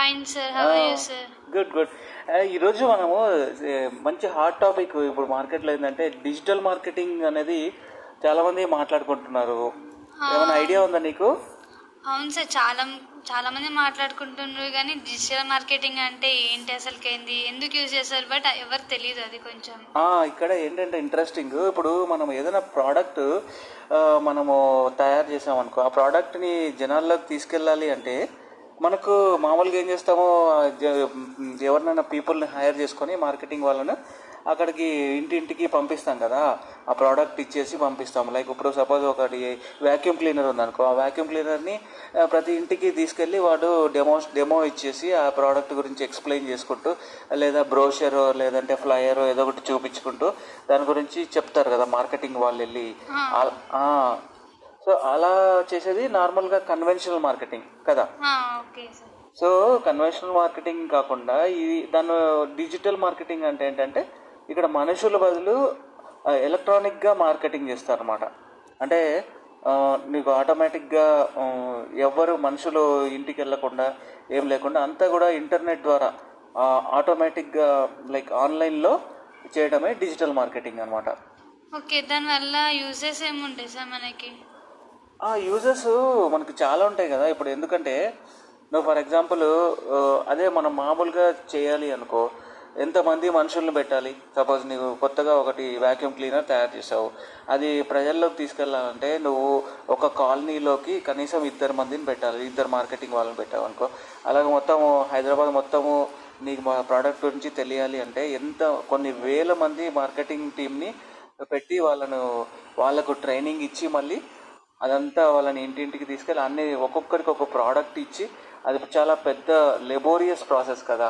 Fine sir how are you sir good good ఈరోజు మనము ఏ, మంచి హాట్ టాపిక్ ఇప్పుడు మార్కెట్లో ఏంటంటే డిజిటల్ మార్కెటింగ్ అనేది చాలా మంది మాట్లాడుకుంటున్నారు ఏమైనా ఐడియా ఉందా నీకు అవును సార్ చాలా చాలా మంది మాట్లాడుకుంటున్నారు కానీ డిజిటల్ మార్కెటింగ్ అంటే ఏంటి అసలుకి ఏంది ఎందుకు యూజ్ చేస్తారు బట్ ఎవరు తెలియదు అది కొంచెం ఆ, ఇక్కడ ఏంటంటే ఇంట్రెస్టింగ్ ఇప్పుడు మనం ఏదైనా ప్రోడక్ట్ మనము తయారు చేసామనుకో ఆ ప్రోడక్ట్ని జనాల్లోకి తీసుకెళ్ళాలి అంటే మనకు మామూలుగా ఏం చేస్తామో జ- ఎవరినైనా పీపుల్ని హైర్ చేసుకొని మార్కెటింగ్ వాళ్ళను అక్కడికి ఇంటింటికి పంపిస్తాం కదా ఆ ప్రోడక్ట్ ఇచ్చేసి పంపిస్తాం లైక్ ఇప్పుడు సపోజ్ ఒకటి వ్యాక్యూమ్ క్లీనర్ ఉందనుకో ఆ వ్యాక్యూమ్ క్లీనర్ని ఆ, ప్రతి ఇంటికి తీసుకెళ్ళి వాడు డెమో డెమో ఇచ్చేసి ఆ ప్రోడక్ట్ గురించి ఎక్స్ప్లెయిన్ చేసుకుంటూ లేదా బ్రోషర్ లేదంటే ఫ్లయర్ ఏదో ఒకటి చూపించుకుంటూ దాని గురించి చెప్తారు కదా మార్కెటింగ్ వాళ్ళు వెళ్ళి ఆ- ఆ, సో అలా చేసేది నార్మల్గా కన్వెన్షనల్ మార్కెటింగ్ కదా okay sir so conventional marketing కాకుండా ఇది దాని డిజిటల్ మార్కెటింగ్ అంటే ఏంటంటే ఇక్కడ మనుషుల బదులు ఎలక్ట్రానిక్గా మార్కెటింగ్ చేస్తారన్నమాట అంటే ఆ, నీకు ఆటోమేటిక్గా ఆ, ఎవ్వరు మనుషులు ఇంటికి వెళ్ళకుండా ఏం లేకుండా అంతా కూడా ఇంటర్నెట్ ద్వారా ఆ, ఆటోమేటిక్గా లైక్ ఆన్లైన్లో చేయడమే డిజిటల్ మార్కెటింగ్ అనమాట ఓకే దానివల్ల యూజెస్ ఏముంటాయి సార్ మనకి ఆ యూజెస్ మనకు చాలా ఉంటాయి కదా ఇప్పుడు ఎందుకంటే నువ్వు ఫర్ ఎగ్జాంపుల్ అదే మనం మామూలుగా చేయాలి అనుకో ఎంతమంది మనుషుల్ని పెట్టాలి సపోజ్ నీకు కొత్తగా ఒకటి వ్యాక్యూమ్ క్లీనర్ తయారు చేసావు అది ప్రజల్లోకి తీసుకెళ్ళాలంటే నువ్వు ఒక కాలనీలోకి కనీసం ఇద్దరు మందిని పెట్టాలి ఇద్దరు మార్కెటింగ్ వాళ్ళని పెట్టావు అనుకో అలాగే మొత్తము హైదరాబాద్ మొత్తము నీకు మా ప్రోడక్ట్ గురించి తెలియాలి అంటే ఎంత కొన్ని వేల మంది మార్కెటింగ్ టీంని పెట్టి వాళ్ళను వాళ్ళకు ట్రైనింగ్ ఇచ్చి మళ్ళీ అదంతా వాళ్ళని ఇంటింటికి తీసుకెళ్ళి అన్ని ఒక్కొక్కరికి ఒక ప్రోడక్ట్ ఇచ్చి అది చాలా పెద్ద లెబోరియస్ ప్రాసెస్ కదా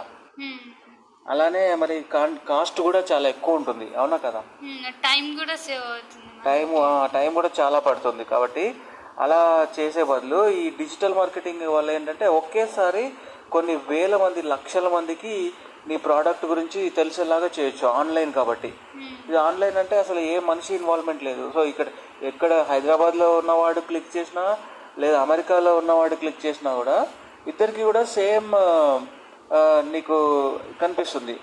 అలానే మరి కాస్ట్ కూడా చాలా ఎక్కువ ఉంటుంది అవునా కదా టైం కూడా సేవ్ అవుతుంది టైం టైం కూడా చాలా పడుతుంది కాబట్టి అలా చేసే బదులు ఈ డిజిటల్ మార్కెటింగ్ వల్ల ఏంటంటే ఒకేసారి కొన్ని వేల మంది లక్షల మందికి నీ ప్రోడక్ట్ గురించి తెలిసేలాగా చేయొచ్చు ఆన్లైన్ కాబట్టి ఇది ఆన్లైన్ అంటే అసలు ఏ మనిషి ఇన్వాల్వ్మెంట్ లేదు సో ఇక్కడ ఎక్కడ హైదరాబాద్లో ఉన్నవాడు క్లిక్ చేసినా లేదా అమెరికాలో ఉన్నవాడు క్లిక్ చేసినా కూడా ఇద్దరికి కూడా సేమ్ నీకు కనిపిస్తుంది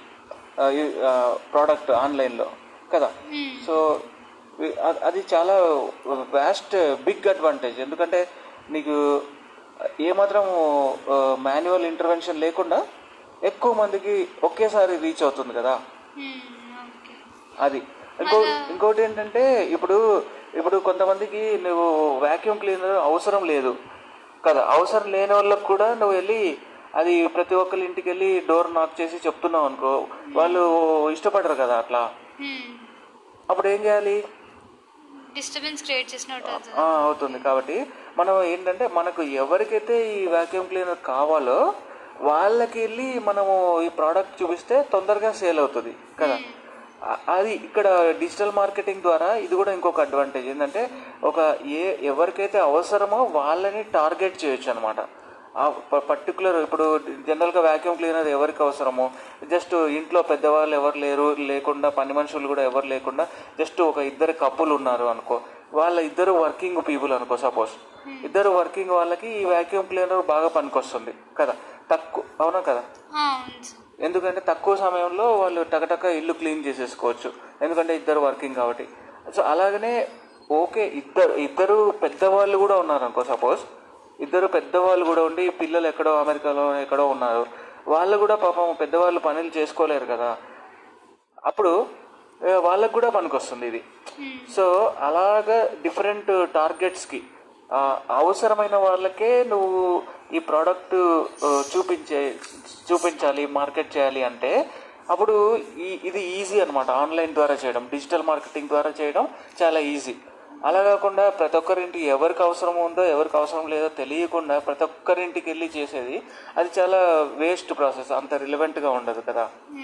ప్రోడక్ట్ ఆన్లైన్లో కదా సో వి- అ- అది చాలా వ్యాస్ట్ బిగ్ అడ్వాంటేజ్ ఎందుకంటే నీకు ఏమాత్రం మాన్యువల్ ఇంటర్వెన్షన్ లేకుండా ఎక్కువ మందికి ఒకేసారి రీచ్ అవుతుంది కదా ఓకే అది ఇంకో ఇంకోటి ఏంటంటే ఇప్పుడు ఇప్పుడు కొంతమందికి నువ్వు వ్యాక్యూమ్ క్లీనర్ అవసరం లేదు కదా అవసరం లేని వాళ్ళకి కూడా నువ్వు వెళ్ళి అది ప్రతి ఒక్కరి ఇంటికి వెళ్ళి డోర్ నాక్ చేసి చెప్తున్నావు అనుకో వాళ్ళు ఇష్టపడరు కదా అట్లా అప్పుడు ఏం చేయాలి డిస్టర్బెన్స్ క్రియేట్ చేసినట్టు అవుతుంది ఆ, అవుతుంది కాబట్టి మనం ఏంటంటే మనకు ఎవరికైతే ఈ వాక్యూమ్ క్లీనర్ కావాలో వాళ్ళకి వెళ్ళి మనము ఈ ప్రోడక్ట్ చూపిస్తే తొందరగా సేల్ అవుతుంది కదా ఆ- అది ఇక్కడ డిజిటల్ మార్కెటింగ్ ద్వారా ఇది కూడా ఇంకొక అడ్వాంటేజ్ ఏంటంటే ఒక ఏ ఎవరికైతే అవసరమో వాళ్ళని టార్గెట్ చేయొచ్చు అనమాట ఆ పర్టికులర్ ఇప్పుడు జనరల్గా వ్యాక్యూమ్ క్లీనర్ ఎవరికి అవసరమో జస్ట్ ఇంట్లో పెద్దవాళ్ళు ఎవరు లేరు లేకుండా పని మనుషులు కూడా ఎవరు లేకుండా జస్ట్ ఒక ఇద్దరు కప్పులు ఉన్నారు అనుకో వాళ్ళ ఇద్దరు వర్కింగ్ పీపుల్ అనుకో సపోజ్ ఇద్దరు వర్కింగ్ వాళ్ళకి ఈ వ్యాక్యూమ్ క్లీనర్ బాగా పనికొస్తుంది కదా తక్కువ అవునా కదా అవును సార్ ఎందుకంటే తక్కువ సమయంలో వాళ్ళు టకటక ఇల్లు క్లీన్ చేసేసుకోవచ్చు ఎందుకంటే ఇద్దరు వర్కింగ్ కాబట్టి సో అలాగనే ఓకే ఇద్దరు ఇద్దరు పెద్దవాళ్ళు కూడా ఉన్నారు అనుకో సపోజ్ ఇద్దరు పెద్దవాళ్ళు కూడా ఉండి పిల్లలు ఎక్కడో అమెరికాలో ఎక్కడో ఉన్నారు వాళ్ళు కూడా పాపం పెద్దవాళ్ళు పనులు చేసుకోలేరు కదా అప్పుడు ఏ, వాళ్ళకు కూడా పనికొస్తుంది ఇది సో అలాగా డిఫరెంట్ టార్గెట్స్కి ఆ, అవసరమైన వాళ్ళకే నువ్వు ఈ ప్రోడక్ట్ చూపించే చూపించాలి మార్కెట్ చేయాలి అంటే అప్పుడు ఈ ఇది ఈజీ అనమాట ఆన్లైన్ ద్వారా చేయడం డిజిటల్ మార్కెటింగ్ ద్వారా చేయడం చాలా ఈజీ అలా కాకుండా ప్రతి ఒక్కరింటి ఎవరికి అవసరం ఉందో ఎవరికి అవసరం లేదో తెలియకుండా ప్రతి ఒక్కరింటికి వెళ్ళి చేసేది అది చాలా వేస్ట్ ప్రాసెస్ అంత రిలవెంట్గా ఉండదు కదా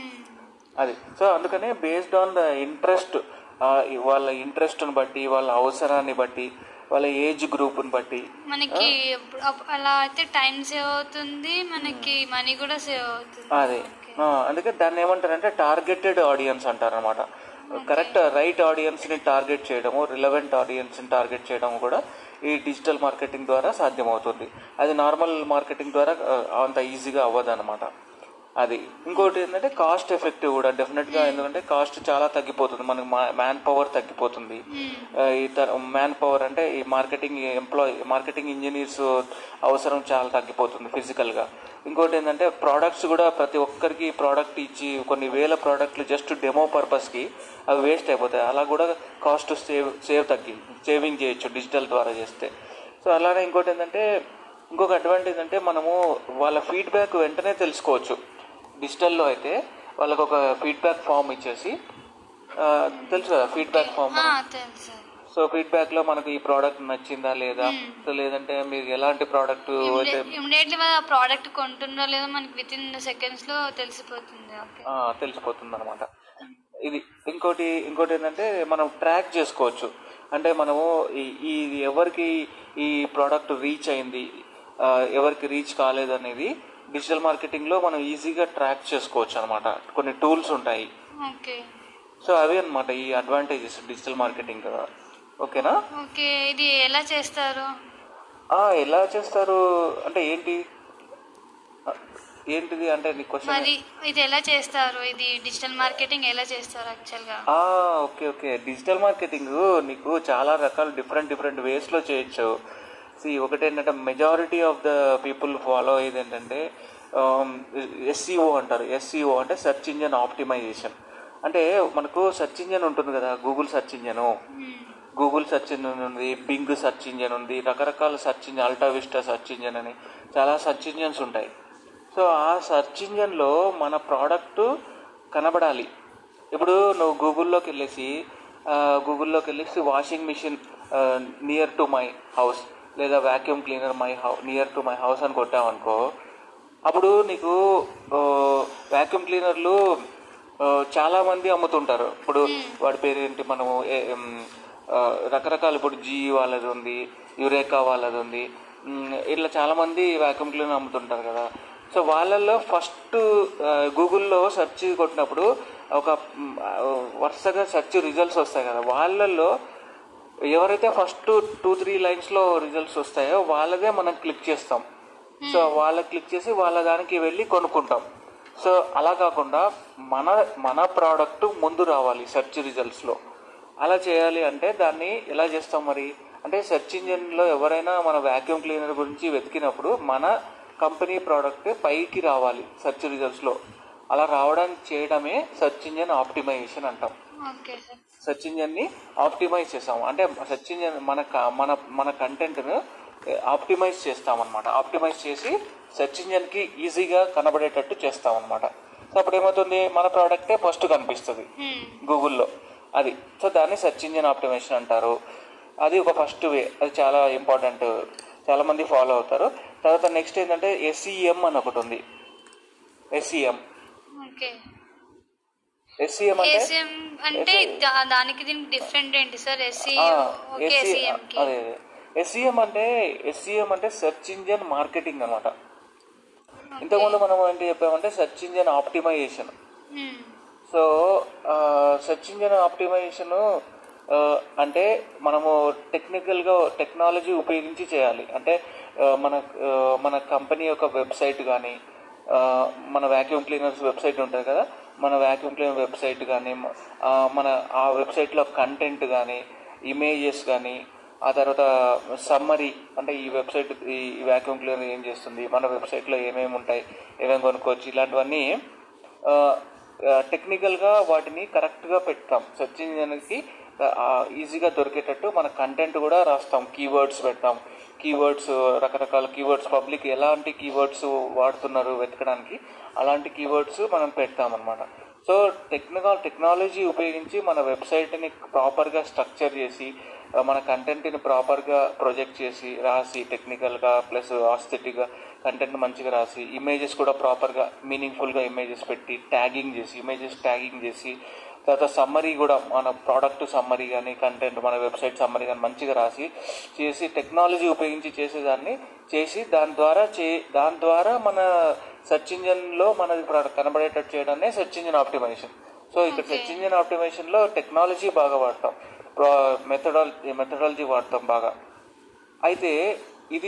అది సో అందుకనే బేస్డ్ ఆన్ ద ఇంట్రెస్ట్ వాళ్ళ ఇంట్రెస్ట్ని బట్టి వాళ్ళ అవసరాన్ని బట్టి వాళ్ళ ఏజ్ గ్రూప్ని బట్టి మనకి అప్పుడు- అప్- అలా అయితే టైం సేవ్ అవుతుంది మనకి మనీ కూడా సేవ్ అవుతుంది అదే ఆ, అందుకే దాన్ని ఏమంటారంటే టార్గెటెడ్ ఆడియన్స్ అంటారు అనమాట కరెక్ట్ రైట్ ఆడియన్స్ని టార్గెట్ చేయడము రిలవెంట్ ఆడియన్స్ని టార్గెట్ చేయడము కూడా ఈ డిజిటల్ మార్కెటింగ్ ద్వారా సాధ్యమవుతుంది అది నార్మల్ మార్కెటింగ్ ద్వారా ఆ, అంత ఈజీగా అవ్వదు అనమాట అది ఇంకోటి ఏంటంటే కాస్ట్ ఎఫెక్టివ్ కూడా డెఫినెట్గా ఎందుకంటే కాస్ట్ చాలా తగ్గిపోతుంది మనకి మ్యాన్ పవర్ తగ్గిపోతుంది ఆ, ఈ మ్యాన్ పవర్ అంటే ఈ మార్కెటింగ్ ఎంప్లాయ్ మార్కెటింగ్ ఇంజనీర్స్ అవసరం చాలా తగ్గిపోతుంది ఫిజికల్గా ఇంకోటి ఏంటంటే ప్రోడక్ట్స్ కూడా ప్రతి ఒక్కరికి ప్రోడక్ట్ ఇచ్చి కొన్ని వేల ప్రోడక్ట్లు జస్ట్ డెమో పర్పస్కి అవి వేస్ట్ అయిపోతాయి అలా కూడా కాస్ట్ సేవ్ సేవ్ తగ్గి సేవింగ్ చేయొచ్చు డిజిటల్ ద్వారా చేస్తే సో అలానే ఇంకోటి ఏంటంటే ఇంకొక అడ్వాంటేజ్ అంటే మనము వాళ్ళ ఫీడ్బ్యాక్ వెంటనే తెలుసుకోవచ్చు డిజిటల్లో అయితే వాళ్ళకు ఒక ఫీడ్బ్యాక్ ఫామ్ ఇచ్చేసి ఆ, తెలుసు కదా ఫీడ్బ్యాక్ ఫామ్ ఆ, తెలుసు సో ఫీడ్బ్యాక్ లో మనకు ఈ ప్రోడక్ట్ నచ్చిందా లేదా సో లేదంటే మీరు ఎలాంటి ప్రోడక్ట్ అయితే ఇమీడియట్లీ వాళ్ళ ప్రోడక్ట్ కొంటున్నారో లేదో మనకి విత్ ఇన్ సెకండ్స్ లో తెలిసిపోతుంది ఓకే ఆ, తెలిసిపోతుంది అనమాట ఇది ఇంకోటి ఇంకోటి ఏంటంటే మనం ట్రాక్ చేసుకోవచ్చు అంటే మనము ఈ- ఈ ఎవరికి ఈ ప్రోడక్ట్ రీచ్ అయింది ఆ, ఎవరికి రీచ్ కాలేదనేది డిజిటల్ మార్కెటింగ్ లో మనం ఈజీగా ట్రాక్ చేసుకోవచ్చు అనమాట కొన్ని టూల్స్ ఉంటాయి ఓకే సో అవి అనమాట ఈ అడ్వాంటేజెస్ డిజిటల్ మార్కెటింగ్ కదా ఓకేనా ఓకే ఇది ఎలా చేస్తారు ఆ, ఎలా చేస్తారు అంటే ఏంటి ఆ, ఏంటిది అంటే నీ క్వశ్చన్ మరి ఇది ఎలా చేస్తారు ఇది డిజిటల్ మార్కెటింగ్ ఎలా చేస్తారు యాక్చువల్ గా ఆ, ఓకే ఓకే డిజిటల్ మార్కెటింగ్ నీకు చాలా రకాల డిఫరెంట్ డిఫరెంట్ వేస్లో చేయొచ్చు సి ఒకటి ఏంటంటే majority of the people follow అయ్యేది ఏంటంటే ఎస్సీఓ అంటారు ఎస్సీఓ అంటే సెర్చ్ ఇంజన్ ఆప్టిమైజేషన్ అంటే మనకు సెర్చ్ ఇంజన్ ఉంటుంది కదా Google search engine Google search engine ఉంది బింగ్ సెర్చ్ ఇంజన్ ఉంది రకరకాల search engine AltaVista search engine అని చాలా సెర్చ్ ఇంజన్స్ ఉంటాయి సో ఆ సెర్చ్ ఇంజన్లో మన ప్రోడక్ట్ కనబడాలి ఇప్పుడు నువ్వు గూగుల్లోకి వెళ్ళేసి ఆ, గూగుల్లోకి వెళ్ళేసి washing machine near to my house లేదా vacuum cleaner my how near to my house అని కొట్టావనుకో అప్పుడు నీకు వాక్యూమ్ క్లీనర్లు ఆ, చాలా మంది అమ్ముతుంటారు ఇప్పుడు వాడి పేరు ఏంటి మనము ఏ- ఎం, ఆ, రకరకాల ఇప్పుడు జీ వాళ్ళది ఉంది యురేకా వాళ్ళది ఉంది ఉమ్, ఇట్లా చాలా మంది వాక్యూమ్ క్లీనర్ అమ్ముతుంటారు కదా సో వాళ్ళల్లో ఫస్ట్ గూగుల్లో సెర్చ్ కొట్టినప్పుడు ఒక ఉమ్, ఆ, వరుసగా సెర్చ్ రిజల్ట్స్ వస్తాయి కదా వాళ్ళల్లో ఎవరైతే ఫస్ట్ టూ త్రీ లైన్స్లో రిజల్ట్స్ వస్తాయో వాళ్ళదే మనం క్లిక్ చేస్తాం సో వాళ్ళ క్లిక్ చేసి వాళ్ళ దానికి వెళ్ళి కొనుక్కుంటాం సో అలా కాకుండా మన మన ప్రోడక్ట్ ముందు రావాలి సెర్చ్ రిజల్ట్స్లో అలా చేయాలి అంటే దాన్ని ఎలా చేస్తాం మరి అంటే సెర్చ్ ఇంజిన్లో ఎవరైనా మన వాక్యూమ్ క్లీనర్ గురించి వెతికినప్పుడు మన కంపెనీ ప్రోడక్ట్ పైకి రావాలి సెర్చ్ రిజల్ట్స్లో అలా రావడానికి చేయడమే సెర్చ్ ఇంజిన్ ఆప్టిమైజేషన్ అంటాం ఓకే సార్ సెర్చ్ ఇంజన్ని ఆప్టిమైజ్ చేస్తాం అంటే సెర్చ్ ఇంజన్ మన క- మన మన కంటెంట్ను ఆప్టిమైజ్ చేస్తాం అనమాట ఆప్టిమైజ్ చేసి సెర్చ్ ఇంజన్కి ఈజీగా కనబడేటట్టు చేస్తాం అనమాట సో అప్పుడు ఏమవుతుంది మన ప్రోడక్టే ఫస్ట్ కనిపిస్తుంది గూగుల్లో అది సో దాన్ని సెర్చ్ ఇంజిన్ ఆప్టిమైజేషన్ అంటారు అది ఒక ఫస్ట్ వే అది చాలా ఇంపార్టెంట్ చాలా మంది ఫాలో అవుతారు తర్వాత నెక్స్ట్ ఏంటంటే ఎస్ఈఎం అని ఒకటి ఉంది ఎస్ఈఎం ఓకే ఎస్ఈఎం అంటే ఏసీఎం అంటే దా- దానికి దీనికి డిఫరెంట్ ఏంటి సార్ ఎస్సీ ఓకే ఎస్సీఎం కి అదే ఎస్ఈఎం అంటే ఎస్ఈఎం అంటే సెర్చ్ ఇంజన్ మార్కెటింగ్ అనమాట ఇంతకుముందు మనం ఏంటి చెప్పామంటే search engine optimisation hmm. So search engine optimisation అంటే మనము టెక్నికల్గా టెక్నాలజీ ఉపయోగించి చేయాలి అంటే ఆ, మన ఆ, మన కంపెనీ యొక్క వెబ్సైట్ కానీ మన వ్యాక్యూమ్ క్లీనర్స్ వెబ్సైట్ ఉంటుంది కదా మన వ్యాక్యూమ్ క్లీనర్ వెబ్సైట్ కానీ మన ఆ వెబ్సైట్లో కంటెంట్ కానీ ఇమేజెస్ కానీ ఆ తర్వాత సమ్మరీ అంటే ఈ వెబ్సైట్ ఈ వ్యాక్యూమ్ క్లీనర్ ఏం చేస్తుంది మన వెబ్సైట్లో ఏమేమి ఉంటాయి ఏమేమి కొనుక్కోవచ్చు ఇలాంటివన్నీ ఆ, ఆ, టెక్నికల్గా వాటిని కరెక్ట్గా పెడతాం సెర్చ్ ఇంజిన్కి ఈజీగా దొరికేటట్టు మన కంటెంట్ కూడా రాస్తాం కీవర్డ్స్ పెడతాం కీవర్డ్స్ రకరకాల కీవర్డ్స్ పబ్లిక్ ఎలాంటి కీవర్డ్స్ వాడుతున్నారు వెతకడానికి అలాంటి కీవర్డ్స్ మనం పెడతాం అనమాట సో టెక్నికల్ టెక్నాలజీ ఉపయోగించి మన వెబ్సైట్ని ప్రాపర్గా స్ట్రక్చర్ చేసి ఆ, మన కంటెంట్ని ప్రాపర్గా ప్రొజెక్ట్ చేసి రాసి టెక్నికల్గా ప్లస్ ఆస్థెటిక్గా కంటెంట్ మంచిగా రాసి ఇమేజెస్ కూడా ప్రాపర్గా మీనింగ్ఫుల్గా ఇమేజెస్ పెట్టి ట్యాగింగ్ చేసి ఇమేజెస్ ట్యాగింగ్ చేసి తర్వాత సమ్మరీ కూడా మన ప్రోడక్ట్ సమ్మరీ కానీ కంటెంట్ మన వెబ్సైట్ సమ్మరీ కానీ మంచిగా రాసి చేసి టెక్నాలజీ ఉపయోగించి చేసేదాన్ని చేసి దాని ద్వారా చే దాని ద్వారా మన సెర్చ్ ఇంజన్లో మనది ప్ర- కనబడేటట్టు చేయడాన్ని సెర్చ్ ఇంజిన్ ఆప్టిమైజేషన్ సో ఇక్కడ సెర్చ్ ఇంజిన్ ఆప్టిమేషన్లో టెక్నాలజీ బాగా వాడతాం మెథడాలజీ మెథడాలజీ వాడతాం బాగా అయితే ఇది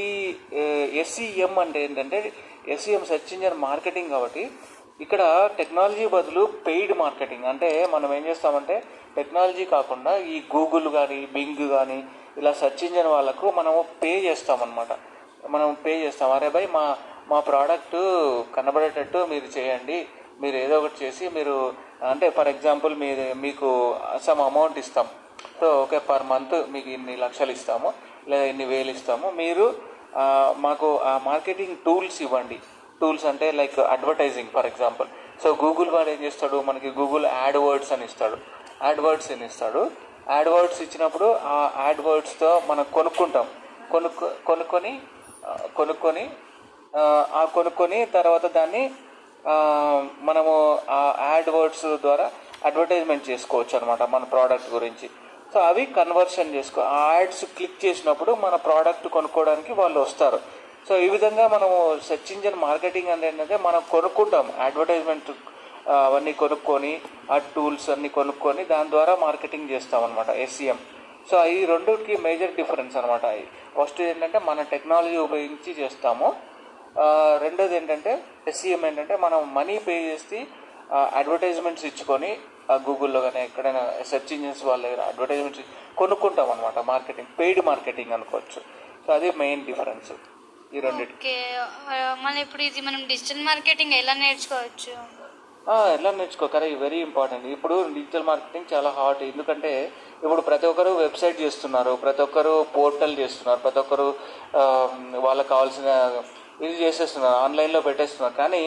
ఎస్సీఎం అంటే ఏంటంటే ఎస్సీఎం సెర్చ్ ఇంజిన్ మార్కెటింగ్ కాబట్టి ఇక్కడ టెక్నాలజీ బదులు పెయిడ్ మార్కెటింగ్ అంటే మనం ఏం చేస్తామంటే టెక్నాలజీ కాకుండా ఈ గూగుల్ కానీ బింగ్ కానీ ఇలా సెర్చ్ ఇంజిన్ వాళ్ళకు మనము పే చేస్తామన్నమాట మనం పే చేస్తాం అరే భయ్ మా మా ప్రోడక్ట్ కనబడేటట్టు మీరు చేయండి మీరు ఏదో ఒకటి చేసి మీరు అంటే ఫర్ ఎగ్జాంపుల్ మీరు మీకు సమ్ అమౌంట్ ఇస్తాం సో ఓకే పర్ మంత్ మీకు ఇన్ని లక్షలు ఇస్తాము లేదా ఇన్ని వేలు ఇస్తాము మీరు ఆ, మాకు ఆ మార్కెటింగ్ టూల్స్ ఇవ్వండి టూల్స్ అంటే like advertising for example so Google వాడు ఏం చేస్తాడు మనకి గూగుల్ యాడ్ వర్డ్స్ అని ఇస్తాడు యాడ్ వర్డ్స్ అని ఇస్తాడు యాడ్ వర్డ్స్ ఇచ్చినప్పుడు ఆ యాడ్ వర్డ్స్తో మనం కొనుక్కుంటాం కొనుక్కు కొనుక్కొని ఆ, కొనుక్కొని ఆ, ఆ కొనుక్కొని తర్వాత దాన్ని ఆ, మనము ఆ యాడ్ వర్డ్స్ ద్వారా అడ్వర్టైజ్మెంట్ చేసుకోవచ్చు అనమాట మన ప్రోడక్ట్ గురించి సో అవి కన్వర్షన్ చేసుకో ఆ యాడ్స్ క్లిక్ చేసినప్పుడు మన ప్రోడక్ట్ కొనుక్కోవడానికి వాళ్ళు వస్తారు సో ఈ విధంగా మనము సెర్చ్ ఇంజిన్ మార్కెటింగ్ అంటే ఏంటంటే మనం కొనుక్కుంటాం అడ్వర్టైజ్మెంట్ ఆ, అవన్నీ కొనుక్కొని ఆ టూల్స్ అన్ని కొనుక్కొని దాని ద్వారా మార్కెటింగ్ చేస్తాం అనమాట ఎస్సీఎం సో ఈ రెండుకి మేజర్ డిఫరెన్స్ అనమాట ఫస్ట్ ఏంటంటే మన టెక్నాలజీ ఉపయోగించి చేస్తాము ఆ, రెండోది ఏంటంటే ఎస్సీఎం ఏంటంటే మనం మనీ పే చేసి అడ్వర్టైజ్మెంట్స్ ఇచ్చుకొని ఆ గూగుల్లో కానీ ఎక్కడైనా సెర్చ్ ఇంజిన్స్ వాళ్ళ దగ్గర అడ్వర్టైజ్మెంట్స్ కొనుక్కుంటాం అనమాట మార్కెటింగ్ పెయిడ్ మార్కెటింగ్ అనుకోవచ్చు సో అది మెయిన్ డిఫరెన్స్ ఈ రెండింటికి ఓకే మళ్ళీ ఇప్పుడు ఇది మనం డిజిటల్ మార్కెటింగ్ ఎలా నేర్చుకోవచ్చు ఆ, ఎలా నేర్చుకో కరెక్ట్ వెరీ ఇంపార్టెంట్ ఇప్పుడు డిజిటల్ మార్కెటింగ్ చాలా హాట్ ఎందుకంటే ఇప్పుడు ప్రతి ఒక్కరు వెబ్సైట్ చేస్తున్నారు ప్రతి ఒక్కరు పోర్టల్ చేస్తున్నారు ప్రతి ఒక్కరు ఆ, వాళ్ళకి కావాల్సిన ఇది చేసేస్తున్నారు ఆన్లైన్లో పెట్టేస్తున్నారు కానీ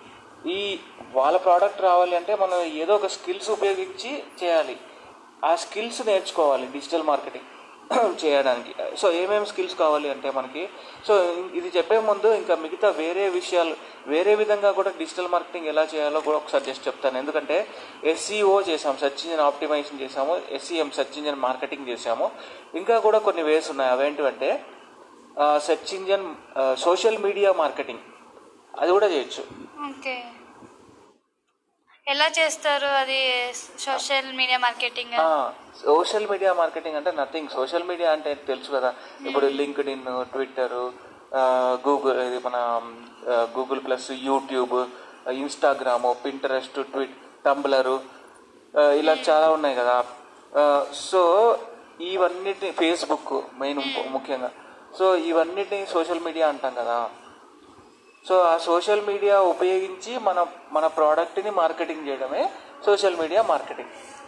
ఈ వాళ్ళ ప్రోడక్ట్ రావాలి అంటే మనం ఏదో ఒక స్కిల్స్ ఉపయోగించి చేయాలి ఆ స్కిల్స్ నేర్చుకోవాలి డిజిటల్ మార్కెటింగ్ చేయడానికి సో ఏమేమి స్కిల్స్ కావాలి అంటే మనకి సో ఇది చెప్పే ముందు ఇంకా మిగతా వేరే విషయాలు వేరే విధంగా కూడా డిజిటల్ మార్కెటింగ్ ఎలా చేయాలో కూడా ఒకసారి జస్ట్ చెప్తాను ఎందుకంటే ఎస్సీఓ చేసాము సెర్చ్ ఇంజిన్ ఆప్టిమైజేషన్ చేసాము ఎస్సీఎం సెర్చ్ ఇంజిన్ మార్కెటింగ్ చేసాము ఇంకా కూడా కొన్ని వేస్ ఉన్నాయి అవేంటివంటే search engine social media marketing అది కూడా చేయొచ్చు ఓకే ఎలా చేస్తారు అది social media marketing social media marketing అంటే నథింగ్ సోషల్ మీడియా అంటే తెలుసు కదా ఇప్పుడు లింక్డ్ ఇన్ ట్విట్టర్ గూగుల్ ఇది మన Google plus YouTube Instagram Pinterest tweet Tumblr ఇలా చాలా ఉన్నాయి కదా సో ఇవన్నిటిని ఫేస్బుక్ మెయిన్ ముఖ్యంగా సో ఇవన్నిటిని సోషల్ మీడియా అంటాం కదా సో ఆ సోషల్ మీడియా ఉపయోగించి మన మన ప్రోడక్ట్ని మార్కెటింగ్ చేయడమే సోషల్ మీడియా మార్కెటింగ్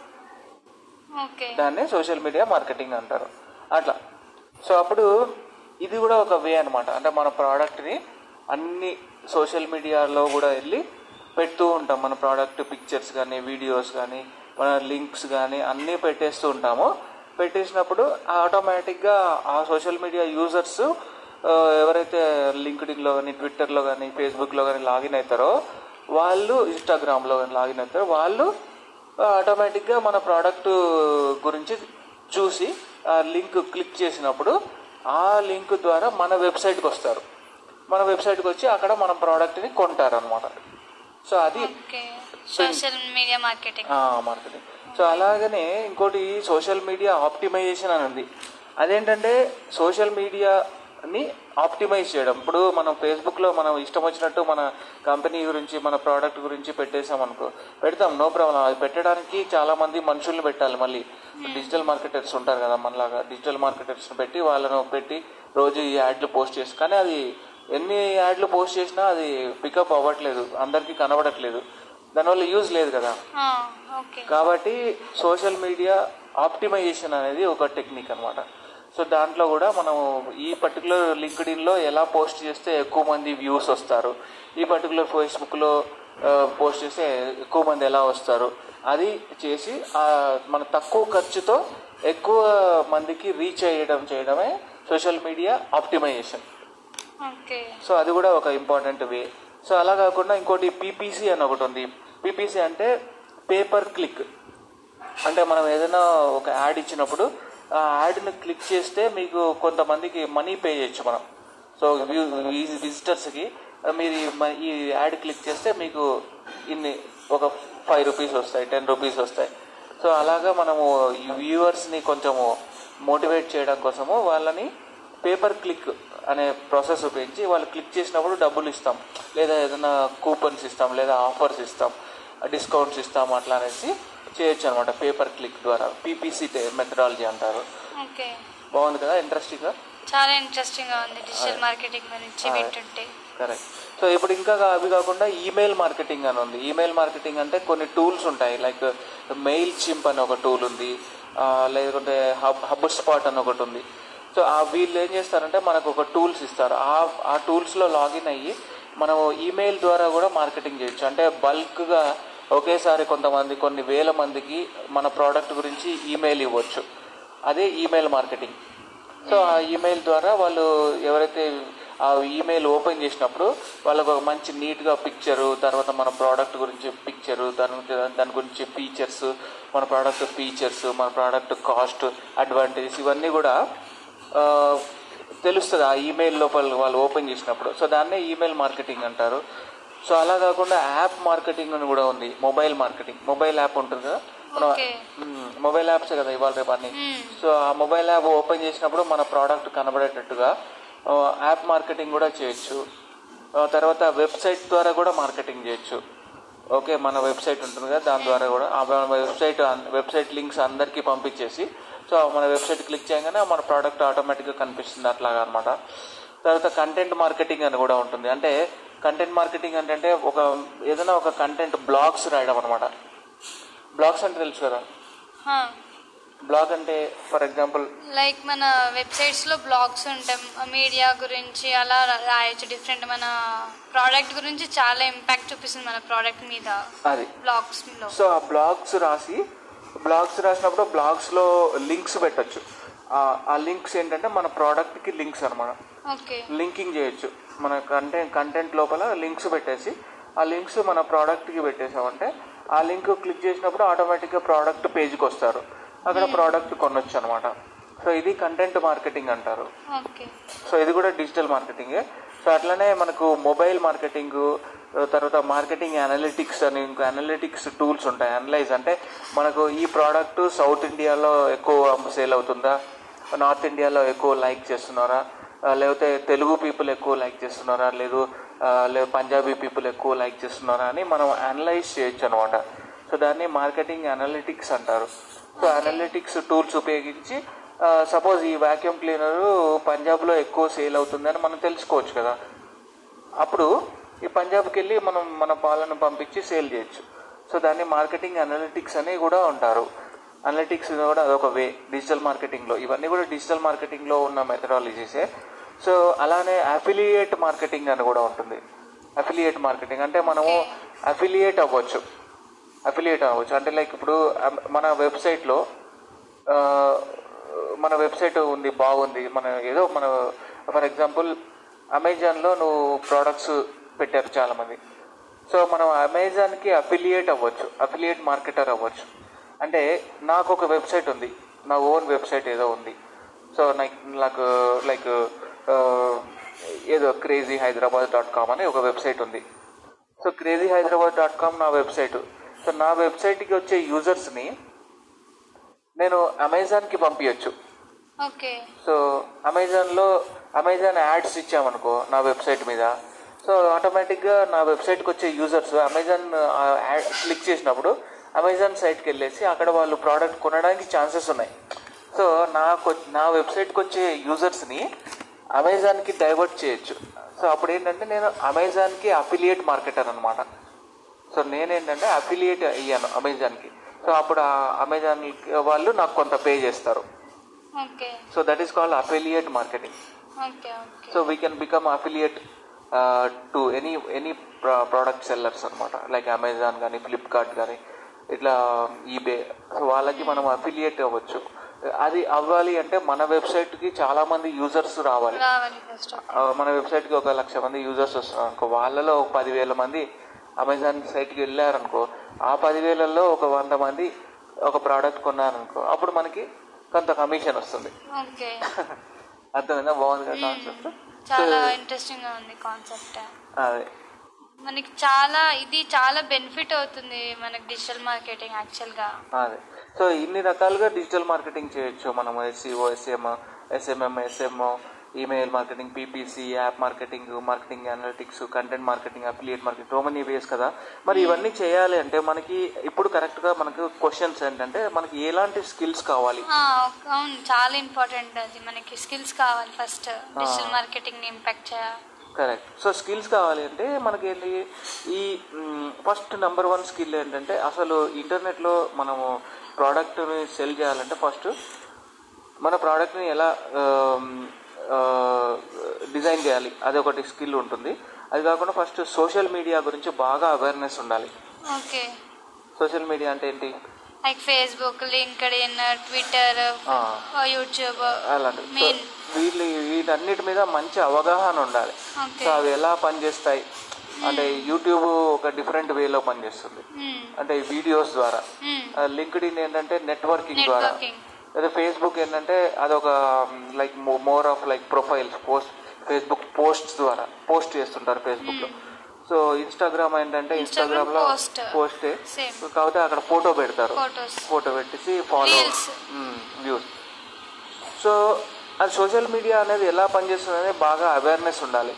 ఓకే దాన్ని సోషల్ మీడియా మార్కెటింగ్ అంటారు అట్లా సో అప్పుడు ఇది కూడా ఒక వే అనమాట అంటే మన ప్రోడక్ట్ని అన్ని సోషల్ మీడియాలో కూడా వెళ్ళి పెడుతూ ఉంటాం మన ప్రోడక్ట్ పిక్చర్స్ కానీ వీడియోస్ కానీ మన లింక్స్ కానీ అన్నీ పెట్టేస్తూ ఉంటాము పెట్టేసినప్పుడు ఆటోమేటిక్గా ఆ సోషల్ మీడియా యూజర్స్ ఎవరైతే లింక్డ్ఇన్లో కానీ ట్విట్టర్లో కానీ ఫేస్బుక్లో కానీ లాగిన్ అవుతారో వాళ్ళు ఇన్స్టాగ్రామ్లో కానీ లాగిన్ అవుతారో వాళ్ళు ఆటోమేటిక్గా మన ప్రోడక్ట్ గురించి చూసి ఆ లింక్ క్లిక్ చేసినప్పుడు ఆ లింక్ ద్వారా మన వెబ్సైట్కి వస్తారు మన వెబ్సైట్కి వచ్చి అక్కడ మన ప్రోడక్ట్ని కొంటారు అనమాట సో అది okay social media marketing marketing so అలాగనే ఇంకోటి సోషల్ మీడియా ఆప్టిమైజేషన్ అని ఉంది అదేంటంటే సోషల్ మీడియాని ఆప్టిమైజ్ చేయడం ఇప్పుడు మనం ఫేస్బుక్లో మనం ఇష్టం వచ్చినట్టు మన కంపెనీ గురించి మన ప్రోడక్ట్ గురించి పెట్టేసాం అనుకో పెడతాం నో ప్రాబ్లం అది పెట్టడానికి చాలా మంది మనుషుల్ని పెట్టాలి మళ్ళీ డిజిటల్ మార్కెటర్స్ ఉంటారు కదా మనలాగా డిజిటల్ మార్కెటర్స్ పెట్టి వాళ్ళను పెట్టి రోజు ఈ యాడ్లు పోస్ట్ చేసి కానీ అది ఎన్ని యాడ్లు పోస్ట్ చేసినా అది పికప్ అవ్వట్లేదు అందరికీ కనబడట్లేదు దానివల్ల యూజ్ లేదు కదా ఓకే కాబట్టి సోషల్ మీడియా ఆప్టిమైజేషన్ అనేది ఒక టెక్నిక్ అనమాట సో దాంట్లో కూడా మనం ఈ పర్టికులర్ లింక్డ్ఇన్లో ఎలా పోస్ట్ చేస్తే ఎక్కువ మంది వ్యూస్ వస్తారు ఈ పర్టికులర్ ఫేస్బుక్లో పోస్ట్ చేస్తే ఎక్కువ మంది ఎలా వస్తారు అది చేసి ఆ, మన తక్కువ ఖర్చుతో ఎక్కువ మందికి రీచ్ అయ్యడం చేయడమే social media optimisation okay so అది కూడా ఒక ఇంపార్టెంట్ వే సో అలా కాకుండా ఇంకోటి పీపీసీ అని ఒకటి ఉంది పీపీసీ అంటే పేపర్ క్లిక్ అంటే మనం ఏదైనా ఒక యాడ్ ఇచ్చినప్పుడు ఆ యాడ్ని క్లిక్ చేస్తే మీకు కొంతమందికి మనీ పే చేయొచ్చు మనం సో విజిటర్స్కి మీరు ఈ మ- ఈ యాడ్ క్లిక్ చేస్తే మీకు ఇన్ని ఒక ఫైవ్ రూపీస్ వస్తాయి టెన్ రూపీస్ వస్తాయి సో అలాగా మనము ఈ వ్యూవర్స్ని కొంచెము మోటివేట్ చేయడం కోసము వాళ్ళని పేపర్ క్లిక్ అనే ప్రాసెస్ ఉపయోగించి వాళ్ళు క్లిక్ చేసినప్పుడు డబ్బులు ఇస్తాం లేదా ఏదైనా కూపన్స్ ఇస్తాం లేదా ఆఫర్స్ ఇస్తాం డిస్కౌంట్స్ ఇస్తాం అట్లా అనేసి చేయొచ్చు అనమాట పేపర్ క్లిక్ ద్వారా పీపీసీ మెథడాలజీ అంటారు ఓకే బాగుంది కదా ఇంట్రెస్టింగ్గా చాలా ఇంట్రెస్టింగ్ గా ఉంది డిజిటల్ మార్కెటింగ్ గురించి ఆ. వింటుంటే కరెక్ట్ సో ఇప్పుడు ఇంకా కా- అవి కాకుండా ఈమెయిల్ మార్కెటింగ్ అని ఉంది ఈమెయిల్ మార్కెటింగ్ అంటే కొన్ని టూల్స్ ఉంటాయి లైక్ మెయిల్ చింప్ అని ఒక టూల్ ఉంది ఆ, లేకుంటే హబ్ హబ్ స్పాట్ అని ఒకటి ఉంది సో ఆ వీళ్ళు ఏం చేస్తారంటే మనకు ఒక టూల్స్ ఇస్తారు ఆ ఆ టూల్స్లో లాగిన్ అయ్యి మనం ఈమెయిల్ ద్వారా కూడా మార్కెటింగ్ చేయొచ్చు అంటే బల్క్గా ఒకేసారి కొంతమంది కొన్ని వేల మందికి మన ప్రోడక్ట్ గురించి ఈమెయిల్ ఇవ్వచ్చు అదే ఈమెయిల్ మార్కెటింగ్ సో ఆ ఈమెయిల్ ద్వారా వాళ్ళు ఎవరైతే ఆ ఈమెయిల్ ఓపెన్ చేసినప్పుడు వాళ్ళకు ఒక మంచి నీట్గా పిక్చరు తర్వాత మన ప్రోడక్ట్ గురించి పిక్చరు దాని గురించి- దాని గురించి ఫీచర్స్ మన ప్రోడక్ట్ ఫీచర్స్ మన ప్రోడక్ట్ కాస్ట్ అడ్వాంటేజెస్ ఇవన్నీ కూడా ఆ, తెలుస్తుంది ఆ ఈమెయిల్ లోపల వాళ్ళు ఓపెన్ చేసినప్పుడు సో దాన్నే ఈమెయిల్ మార్కెటింగ్ అంటారు సో అలా కాకుండా యాప్ మార్కెటింగ్ అని కూడా ఉంది మొబైల్ మార్కెటింగ్ మొబైల్ యాప్ ఉంటుంది కదా మనం ఓకే మ్మ్. మొబైల్ యాప్స్ కదా ఇవాళ రేపు అన్ని మ్మ్. సో ఆ మొబైల్ యాప్ ఓపెన్ చేసినప్పుడు మన ప్రోడక్ట్ కనబడేటట్టుగా ఆ, యాప్ మార్కెటింగ్ కూడా చేయొచ్చు ఆ, తర్వాత వెబ్సైట్ ద్వారా కూడా మార్కెటింగ్ చేయొచ్చు ఓకే మన వెబ్సైట్ ఉంటుంది కదా దాని ద్వారా కూడా ఆ వెబ్సైట్ వెబ్సైట్ లింక్స్ అందరికీ పంపించేసి సో మన వెబ్సైట్ క్లిక్ చేయగానే మన ప్రోడక్ట్ ఆటోమేటిక్గా కనిపిస్తుంది అట్లాగా అనమాట తర్వాత కంటెంట్ మార్కెటింగ్ అని కూడా ఉంటుంది అంటే కంటెంట్ మార్కెటింగ్ అంటే ఒక ఏదైనా ఒక కంటెంట్ బ్లాగ్స్ రాయడం అనమాట బ్లాగ్స్ అంటే తెలుసు కదా బ్లాగ్ అంటే ఫర్ ఎగ్జాంపుల్ లైక్ మన వెబ్సైట్స్ లో బ్లాగ్స్ ఉంటాయి మీడియా గురించి అలా రా- రాయొచ్చు డిఫరెంట్ మన ప్రోడక్ట్ గురించి చాలా ఇంపాక్ట్ చూపిస్తుంది మన ప్రోడక్ట్ మీద అది బ్లాగ్స్ లో సో ఆ బ్లాగ్స్ రాసి బ్లాగ్స్ రాసినప్పుడు బ్లాగ్స్లో లింక్స్ పెట్టచ్చు ఆ లింక్స్ ఏంటంటే మన ప్రోడక్ట్కి లింక్స్ అనమాట ఓకే లింకింగ్ చేయొచ్చు మన కంటెంట్ కంటెంట్ లోపల లింక్స్ పెట్టేసి ఆ లింక్స్ మన ప్రోడక్ట్కి పెట్టేసామంటే ఆ లింక్ క్లిక్ చేసినప్పుడు ఆటోమేటిక్గా ప్రోడక్ట్ పేజ్కి వస్తారు అక్కడ ప్రోడక్ట్ కొనొచ్చు అనమాట సో ఇది కంటెంట్ మార్కెటింగ్ అంటారు ఓకే సో ఇది కూడా డిజిటల్ మార్కెటింగే సో అట్లనే మనకు మొబైల్ మార్కెటింగ్ తర్వాత మార్కెటింగ్ అనలిటిక్స్ అని ఇంకో అనలిటిక్స్ టూల్స్ ఉంటాయి అనలైజ్ అంటే మనకు ఈ ప్రోడక్ట్ సౌత్ ఇండియాలో ఎక్కువ సేల్ అవుతుందా నార్త్ ఇండియాలో ఎక్కువ లైక్ చేస్తున్నారా ఆ, లేకపోతే తెలుగు పీపుల్ ఎక్కువ లైక్ చేస్తున్నారా లేదు ఆ, లేదు పంజాబీ పీపుల్ ఎక్కువ లైక్ చేస్తున్నారా అని మనం అనలైజ్ చేయొచ్చు అనమాట సో దాన్ని మార్కెటింగ్ అనలిటిక్స్ అంటారు సో అనలిటిక్స్ టూల్స్ ఉపయోగించి సపోజ్ ఈ వాక్యూమ్ క్లీనర్ పంజాబ్లో ఎక్కువ సేల్ అవుతుందని మనం తెలుసుకోవచ్చు కదా అప్పుడు ఈ పంజాబ్కి వెళ్ళి మనం మన పాలను పంపించి సేల్ చేయొచ్చు సో దాన్ని మార్కెటింగ్ అనలిటిక్స్ అని కూడా ఉంటారు అనలిటిక్స్ కూడా అదొక వే డిజిటల్ మార్కెటింగ్లో ఇవన్నీ కూడా డిజిటల్ మార్కెటింగ్లో ఉన్న మెథడాలజీసే సో అలానే అఫిలియేట్ మార్కెటింగ్ అని కూడా ఉంటుంది అఫిలియేట్ మార్కెటింగ్ అంటే మనము అఫిలియేట్ అవ్వచ్చు అఫిలియేట్ అవ్వచ్చు అంటే లైక్ ఇప్పుడు అమ్- మన వెబ్సైట్లో ఆ, మన వెబ్సైట్ ఉంది బాగుంది మన ఏదో మన ఫర్ ఎగ్జాంపుల్ అమెజాన్లో నువ్వు ప్రోడక్ట్స్ పెట్టారు చాలామంది సో మనం అమెజాన్కి అఫిలియేట్ అవ్వచ్చు అఫిలియేట్ మార్కెటర్ అవ్వచ్చు అంటే నాకు ఒక వెబ్సైట్ ఉంది నా ఓన్ వెబ్సైట్ ఏదో ఉంది సో నాకు నాకు లైక్ ఏదో క్రేజీ హైదరాబాద్ డాట్ కామ్ అని ఒక వెబ్సైట్ ఉంది so crazy Hyderabad dot com నా వెబ్సైట్ సో నా వెబ్సైట్కి వచ్చే యూజర్స్ని నేను అమెజాన్కి పంపించచ్చు ఓకే సో అమెజాన్లో అమెజాన్ యాడ్స్ ఇచ్చామనుకో నా వెబ్సైట్ మీద సో ఆటోమేటిక్గా నా వెబ్సైట్కి వచ్చే యూజర్స్ అమెజాన్ యాడ్ క్లిక్ చేసినప్పుడు అమెజాన్ సైట్కి వెళ్ళేసి అక్కడ వాళ్ళు ప్రోడక్ట్ కొనడానికి ఛాన్సెస్ ఉన్నాయి సో నాకు నా వెబ్సైట్కి వచ్చే యూజర్స్ని అమెజాన్కి డైవర్ట్ చేయొచ్చు సో అప్పుడు ఏంటంటే నేను అమెజాన్కి అఫిలియేట్ మార్కెటర్ అనమాట సో నేనేంటంటే అఫిలియేట్ అయ్యాను అమెజాన్కి సో అప్పుడు ఆ అమెజాన్ వాళ్ళు నాకు కొంత పే చేస్తారు okay so that is called affiliate marketing okay okay so we can become affiliate to any any product sellers అనమాట లైక్ అమెజాన్ కానీ ఫ్లిప్కార్ట్ కానీ ఇట్లా ఈబే సో వాళ్ళకి మనం అఫిలియేట్ అవ్వచ్చు అది అవ్వాలి అంటే మన వెబ్సైట్కి చాలా మంది యూజర్స్ రావాలి రావాలి ఫస్ట్ ఆ, మన వెబ్సైట్కి ఒక లక్ష మంది యూజర్స్ వస్తున్నారు అనుకో వాళ్ళలో ఒక పదివేల మంది అమెజాన్ సైట్కి వెళ్ళారనుకో ఆ పదివేలలో ఒక వంద మంది ఒక ప్రోడక్ట్ కొన్నారనుకో అప్పుడు మనకి కొంత కమిషన్ వస్తుంది ఓకే అర్థమైందా బాగుంది కదా కాన్సెప్ట్ చాలా ఇంట్రెస్టింగ్ గా ఉంది కాన్సెప్ట్ అదే మనకి చాలా ఇది చాలా బెనిఫిట్ అవుతుంది మనకి డిజిటల్ మార్కెటింగ్ యాక్చువల్గా అదే సో ఇన్ని రకాలుగా డిజిటల్ మార్కెటింగ్ చేయొచ్చు మనం SEO SM SMM SMO email marketing PPC app marketing marketing analytics content marketing affiliate marketing so many ways కదా మరి ఇవన్నీ చేయాలి అంటే మనకి ఇప్పుడు కరెక్ట్గా మనకు క్వశ్చన్స్ ఏంటంటే మనకి ఎలాంటి స్కిల్స్ కావాలి అవును చాలా ఇంపార్టెంట్ అది మనకి స్కిల్స్ కావాలి ఫస్ట్ డిజిటల్ మార్కెటింగ్ ఇంపాక్ట్ చేయాలి కరెక్ట్ సో స్కిల్స్ కావాలి అంటే మనకి ఏంటి ఈ ఫస్ట్ నెంబర్ వన్ స్కిల్ ఏంటంటే అసలు ఇంటర్నెట్లో మనము ప్రోడక్ట్ని సెల్ చేయాలంటే ఫస్ట్ మన ప్రోడక్ట్ని ఎలా డిజైన్ చేయాలి అది ఒకటి స్కిల్ ఉంటుంది అది కాకుండా ఫస్ట్ సోషల్ మీడియా గురించి బాగా అవేర్నెస్ ఉండాలి ఓకే సోషల్ మీడియా అంటే ఏంటి like Facebook LinkedIn Twitter YouTube అలాంటి సో మెయిన్ వీళ్ళు వీటన్నిటి మీద మంచి అవగాహన ఉండాలి ఓకే సో అవి ఎలా పనిచేస్తాయి అంటే యూట్యూబ్ ఒక డిఫరెంట్ వేలో పనిచేస్తుంది అంటే వీడియోస్ ద్వారా లింక్డ్ ఇన్ ఏంటంటే నెట్వర్కింగ్ ద్వారా నెట్వర్కింగ్ అదే ఫేస్బుక్ ఏంటంటే అదొక like more of like profiles post Facebook posts ద్వారా పోస్ట్ చేస్తుంటారు ఫేస్బుక్ లో సో ఇన్స్టాగ్రామ్ ఏంటంటే ఇన్స్టాగ్రామ్ లో post. పోస్టే సేమ్ కాకపోతే అక్కడ ఫోటో పెడతారు ఫొటోస్ ఫోటో పెట్టేసి ఫాలో Reels. వ్యూస్ సో అది సోషల్ మీడియా అనేది ఎలా పనిచేస్తుంది అనేది బాగా అవేర్నెస్ ఉండాలి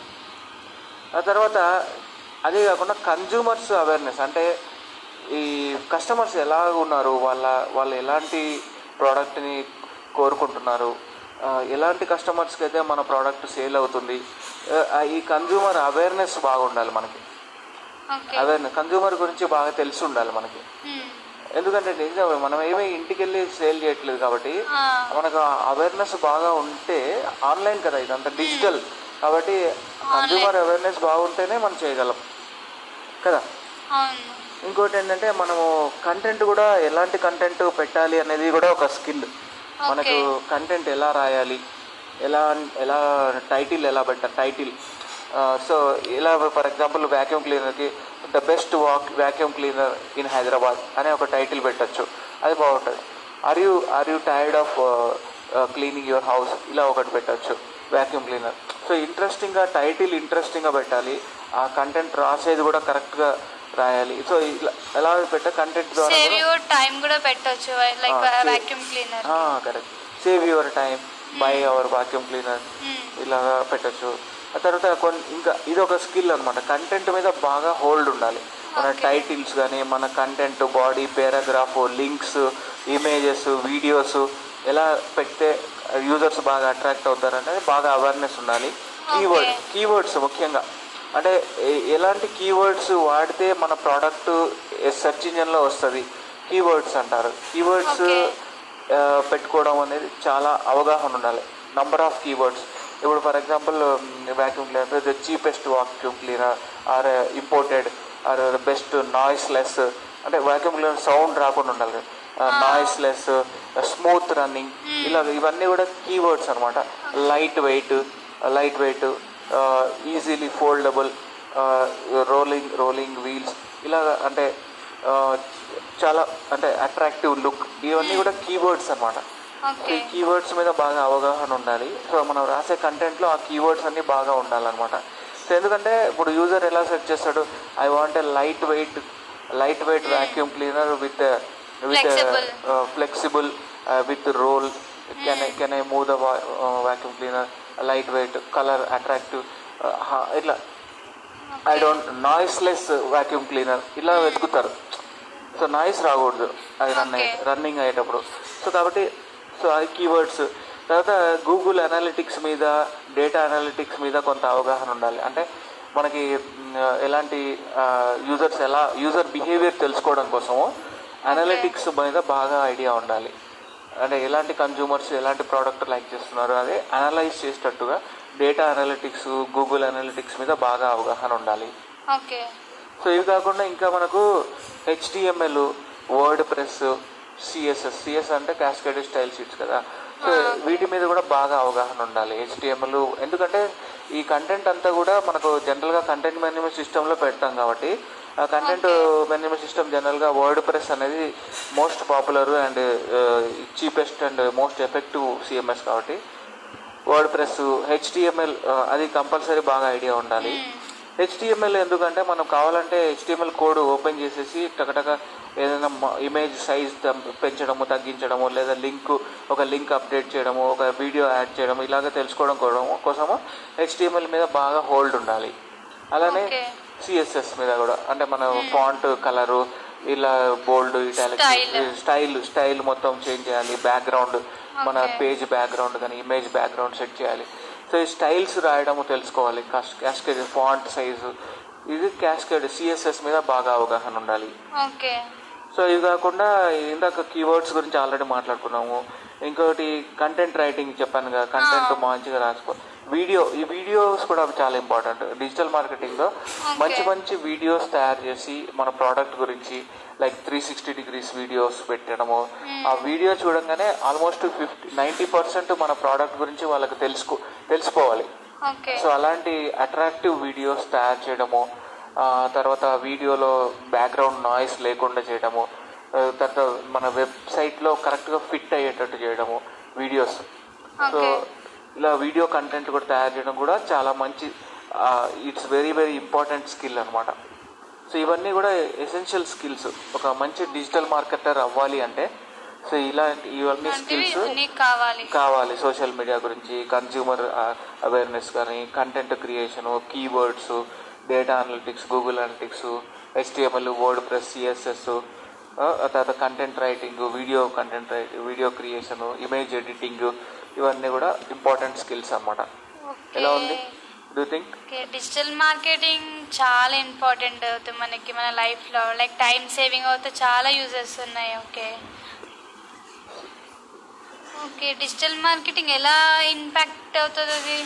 ఆ తర్వాత అదే కాకుండా కన్జ్యూమర్స్ అవేర్నెస్ అంటే ఈ కస్టమర్స్ ఎలా ఉన్నారు వాళ్ళ వాళ్ళు ఎలాంటి ప్రోడక్ట్ని కోరుకుంటున్నారు ఆ, ఎలాంటి కస్టమర్స్కి అయితే మన ప్రోడక్ట్ సేల్ అవుతుంది ఆ, ఈ కన్జ్యూమర్ అవేర్నెస్ బాగా ఉండాలి మనకి ఓకే అవేర్నెస్ కన్జ్యూమర్ గురించి బాగా తెలిసి ఉండాలి మనకి ఎందుకంటే నిజం మనం ఏమీ ఇంటికి వెళ్ళి సేల్ చేయట్లేదు కాబట్టి మనకు అవేర్నెస్ బాగా ఉంటే ఆన్లైన్ కదా ఇదంతా డిజిటల్ కాబట్టి కన్జ్యూమర్ అవేర్నెస్ బాగుంటేనే మనం చేయగలం కదా అవును ఇంకోటి ఏంటంటే మనము కంటెంట్ కూడా ఎలాంటి కంటెంట్ పెట్టాలి అనేది కూడా ఒక స్కిల్ మనకు కంటెంట్ ఎలా రాయాలి ఎలా ఎలా టైటిల్ ఎలా పెట్టాలి టైటిల్ సో ఇలా ఫర్ ఎగ్జాంపుల్ వ్యాక్యూమ్ క్లీనర్కి the best vac vacuum cleaner in Hyderabad అనే ఒక టైటిల్ పెట్టచ్చు అది బాగుంటుంది are you are you tired of cleaning your house ఇలా ఒకటి పెట్టచ్చు వ్యాక్యూమ్ క్లీనర్ సో ఇంట్రెస్టింగ్గా టైటిల్ ఇంట్రెస్టింగ్గా పెట్టాలి ఆ కంటెంట్ రాసేది కూడా కరెక్ట్గా రాయాలి సో ఇలా ఎలా పెట్ట కంటెంట్ ద్వారా సేవ్ కూడా- యువర్ టైం కూడా పెట్టొచ్చు like Ah, save- vacuum cleaner correct save your time by our vacuum cleaner ఇలాగా పెట్టచ్చు ఆ తర్వాత కొన్ని ఇంకా ఇది ఒక స్కిల్ అనమాట కంటెంట్ మీద బాగా హోల్డ్ ఉండాలి మన టైటిల్స్ కానీ మన content body paragraph links images videos ఎలా పెడితే యూజర్స్ బాగా అట్రాక్ట్ అవుతారు అనేది బాగా అవేర్నెస్ ఉండాలి కీవర్డ్ కీవర్డ్స్ ముఖ్యంగా అంటే ఎ- ఎలాంటి కీవర్డ్స్ వాడితే మన ప్రోడక్ట్ సెర్చ్ ఇంజన్లో వస్తుంది కీవర్డ్స్ అంటారు కీవర్డ్స్ Okay. పెట్టుకోవడం అనేది చాలా అవగాహన ఉండాలి నంబర్ ఆఫ్ కీవర్డ్స్ ఇప్పుడు for example vacuum cleaner the cheapest vacuum cleaner or imported or best noiseless అంటే వాక్యూమ్ క్లీనర్ సౌండ్ రాకుండా ఉండాలి నాయిస్ లెస్ స్మూత్ రన్నింగ్ ఇలా ఇవన్నీ కూడా కీవర్డ్స్ అనమాట light weight light weight easily foldable rolling rolling wheels ఇలా అంటే ఆ, చాలా అంటే అట్రాక్టివ్ లుక్ ఇవన్నీ కూడా కీవర్డ్స్ అనమాట ఓకే ఈ కీవర్డ్స్ మీద బాగా అవగాహన ఉండాలి సో మనం రాసే కంటెంట్లో ఆ కీవర్డ్స్ అన్ని బాగా ఉండాలన్నమాట సో ఎందుకంటే ఇప్పుడు యూజర్ ఎలా సెర్చ్ చేస్తాడు I want a light weight light weight vacuum cleaner with with Flexible. Flexible with roll can can I move the vacuum cleaner light weight colour attractive ఇట్లా I don't noiseless vacuum cleaner ఇలా వెతుకుతారు so noise రాకూడదు అది run Okay. Running అయ్యేటప్పుడు so కాబట్టి so అది keywords తర్వాత Google analytics మీద డేటా అనాలిటిక్స్ మీద కొంత అవగాహన ఉండాలి అంటే మనకి మ్, ఎలాంటి యూజర్స్ ఎలా యూజర్ బిహేవియర్ తెలుసుకోవడం కోసము అనాలిటిక్స్ మీద బాగా ఐడియా ఉండాలి అంటే ఎలాంటి కన్జ్యూమర్స్ ఎలాంటి ప్రోడక్ట్ లైక్ చేస్తున్నారు అదే అనలైజ్ చేసేటట్టుగా డేటా అనలిటిక్స్ గూగుల్ అనలిటిక్స్ మీద బాగా అవగాహన ఉండాలి ఓకే సో ఇవి కాకుండా ఇంకా మనకు HTML WordPress CSS CS అంటే క్యాస్కేడెడ్ స్టైల్ షీట్స్ కదా సో వీటి మీద కూడా బాగా అవగాహన ఉండాలి హెచ్డిఎంఎల్ ఎందుకంటే ఈ కంటెంట్ అంతా కూడా మనకు జనరల్గా కంటెంట్ మేనేజ్మెంట్ సిస్టంలో పెడతాం కాబట్టి ఆ కంటెంట్ మేనేజ్మెంట్ సిస్టమ్ జనరల్గా వర్డ్ ప్రెస్ అనేది most popular and cheapest and most effective CMS కాబట్టి వర్డ్ ప్రెస్ హెచ్డిఎంఎల్ అది కంపల్సరీ బాగా ఐడియా ఉండాలి హెచ్టిఎంఎల్ ఎందుకంటే మనం కావాలంటే హెచ్టిఎంఎల్ కోడ్ ఓపెన్ చేసేసి టకటక ఏదైనా ఇమేజ్ సైజ్ పెంచడము తగ్గించడము లేదా లింక్ ఒక లింక్ అప్డేట్ చేయడము ఒక వీడియో యాడ్ చేయడం ఇలాగ తెలుసుకోవడం కోసము- కోసము హెచ్టిఎంఎల్ మీద బాగా హోల్డ్ ఉండాలి అలానే Okay. సిఎస్ఎస్ మీద కూడా అంటే మన ఫాంట్ కలరు ఇలా bold italic Style. Style style మొత్తం చేంజ్ చేయాలి బ్యాక్గ్రౌండ్ మన Okay. పేజ్ బ్యాక్గ్రౌండ్ కానీ ఇమేజ్ బ్యాక్గ్రౌండ్ సెట్ చేయాలి సో ఈ స్టైల్స్ రాయడము తెలుసుకోవాలి క్యాస్కేడ్ ఫాంట్ సైజు ఇది క్యాస్కేడ్ సిఎస్ఎస్ మీద బాగా అవగాహన ఉండాలి ఓకే సో ఇవి కాకుండా ఇందాక కీవర్డ్స్ గురించి ఆల్రెడీ మాట్లాడుకున్నాము ఇంకోటి కంటెంట్ రైటింగ్ చెప్పాను కదా కంటెంట్ మంచిగా రాసుకో వీడియో ఈ వీడియోస్ కూడా చాలా ఇంపార్టెంట్ డిజిటల్ మార్కెటింగ్ లో మంచి మంచి వీడియోస్ తయారు చేసి మన ప్రోడక్ట్ గురించి like three sixty degrees videos పెట్టడము ఆ వీడియో చూడంగానే ఆల్మోస్ట్ ఫిఫ్టీ నైంటీ పర్సెంట్ మన ప్రోడక్ట్ గురించి వాళ్ళకి తెలుసుకో తెలిసిపోవాలి ఓకే సో అలాంటి అట్రాక్టివ్ వీడియోస్ తయారు చేయడము ఆ, తర్వాత వీడియోలో బ్యాక్గ్రౌండ్ నాయిస్ లేకుండా చేయడము ఆ, తర్వాత మన వెబ్సైట్లో కరెక్ట్గా ఫిట్ అయ్యేటట్టు చేయడము వీడియోస్ సో ఓకే ఇలా వీడియో కంటెంట్ కూడా తయారు చేయడం కూడా చాలా మంచి it's very very important skill అనమాట సో ఇవన్నీ కూడా ఎసెన్షియల్ స్కిల్స్ ఒక మంచి డిజిటల్ మార్కెటర్ అవ్వాలి అంటే సో ఇలాంటి ఇవన్నీ లాంటివి స్కిల్స్ అన్నీ కావాలి కావాలి సోషల్ మీడియా గురించి కన్జ్యూమర్ అవేర్నెస్ కానీ content creation keywords data analytics Google analytics HTML WordPress CSS తర్వాత content writing video content writing video creation image editing ఇవన్నీ కూడా ఇంపార్టెంట్ స్కిల్స్ అన్నమాట ఎలా ఉంది do think okay digital marketing చాలా important అవుతుంది మనకి మన లైఫ్లో లైక్ టైం సేవింగ్ అవుతే చాలా యూజెస్ ఉన్నాయి ఓకే ఓకే డిజిటల్ మార్కెటింగ్ ఎలా ఇంపాక్ట్ అవుతుంది అది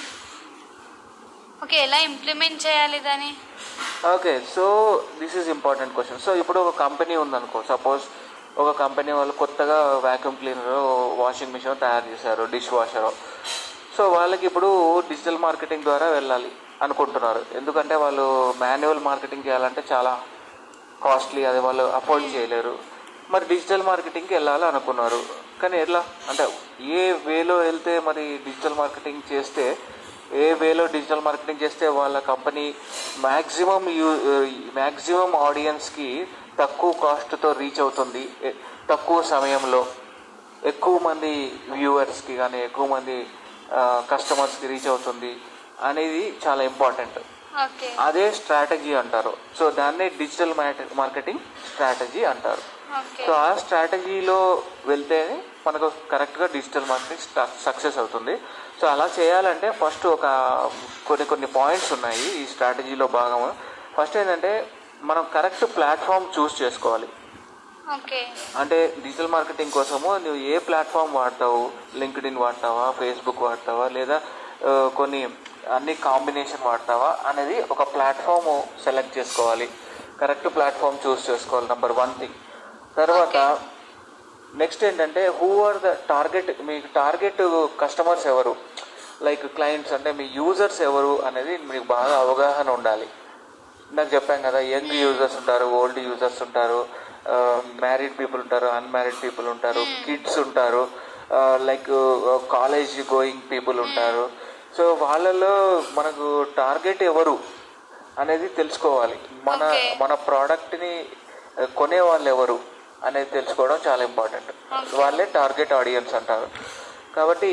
ఓకే ఎలా ఇంప్లిమెంట్ చేయాలి దాన్ని okay so this is important question so ఇప్పుడు ఒక కంపెనీ ఉందనుకో సపోజ్ ఒక కంపెనీ వాళ్ళు కొత్తగా వ్యాక్యూమ్ క్లీనర్ వాషింగ్ మిషన్ తయారు చేశారు డిష్ వాషర్ సో వాళ్ళకి ఇప్పుడు డిజిటల్ మార్కెటింగ్ ద్వారా వెళ్ళాలి అనుకుంటున్నారు ఎందుకంటే వాళ్ళు మాన్యువల్ మార్కెటింగ్ చేయాలంటే చాలా కాస్ట్లీ అది వాళ్ళు అఫోర్డ్ చేయలేరు మరి డిజిటల్ మార్కెటింగ్కి వెళ్ళాలి అనుకున్నారు కానీ ఎట్లా అంటే ఏ వేలో వెళ్తే మరి డిజిటల్ మార్కెటింగ్ చేస్తే ఏ వేలో డిజిటల్ మార్కెటింగ్ చేస్తే వాళ్ళ కంపెనీ మ్యాక్సిమం యూ మ్యాక్సిమం ఆడియన్స్కి తక్కువ కాస్ట్తో రీచ్ అవుతుంది ఎ- తక్కువ సమయంలో ఎక్కువ మంది వ్యూవర్స్కి కానీ ఎక్కువ మంది కస్టమర్స్కి రీచ్ అవుతుంది అనేది చాలా ఇంపార్టెంట్ ఓకే అదే స్ట్రాటజీ అంటారు సో దాన్నే డిజిటల్ మార్కెటింగ్ స్ట్రాటజీ అంటారు ఓకే సో ఆ స్ట్రాటజీలో వెళ్తేనే మనకు కరెక్ట్గా డిజిటల్ మార్కెటింగ్ సక్సెస్ అవుతుంది సో అలా చేయాలంటే ఫస్ట్ ఒక కొన్ని కొన్ని పాయింట్స్ ఉన్నాయి ఈ స్ట్రాటజీలో భాగము ఫస్ట్ ఏంటంటే మనం కరెక్ట్ ప్లాట్ఫామ్ చూస్ చేసుకోవాలి ఓకే అంటే డిజిటల్ మార్కెటింగ్ కోసము నువ్వు ఏ ప్లాట్ఫామ్ వాడతావు లింక్డ్ ఇన్ వాడతావా ఫేస్బుక్ వాడతావా లేదా ఆ, కొన్ని అన్ని కాంబినేషన్ వాడతావా అనేది ఒక ప్లాట్ఫామ్ సెలెక్ట్ చేసుకోవాలి కరెక్ట్ ప్లాట్ఫామ్ చూస్ చేసుకోవాలి నెంబర్ వన్ థింగ్ తర్వాత నెక్స్ట్ ఏంటంటే హూ ఆర్ ద టార్గెట్ మీకు టార్గెట్ కస్టమర్స్ ఎవరు లైక్ క్లయింట్స్ అంటే మీ యూజర్స్ ఎవరు అనేది మీకు బాగా అవగాహన ఉండాలి నాకు చెప్పాను కదా యంగ్ యూజర్స్ ఉంటారు ఓల్డ్ యూజర్స్ ఉంటారు మ్యారీడ్ పీపుల్ ఉంటారు అన్మ్యారీడ్ పీపుల్ ఉంటారు కిడ్స్ ఉంటారు లైక్ కాలేజ్ గోయింగ్ పీపుల్ ఉంటారు సో వాళ్ళలో మనకు టార్గెట్ ఎవరు అనేది తెలుసుకోవాలి మన Okay. మన ప్రోడక్ట్ని కొనే వాళ్ళు ఎవరు అనేది తెలుసుకోవడం చాలా ఇంపార్టెంట్ Okay. వాళ్ళే టార్గెట్ ఆడియన్స్ అంటారు కాబట్టి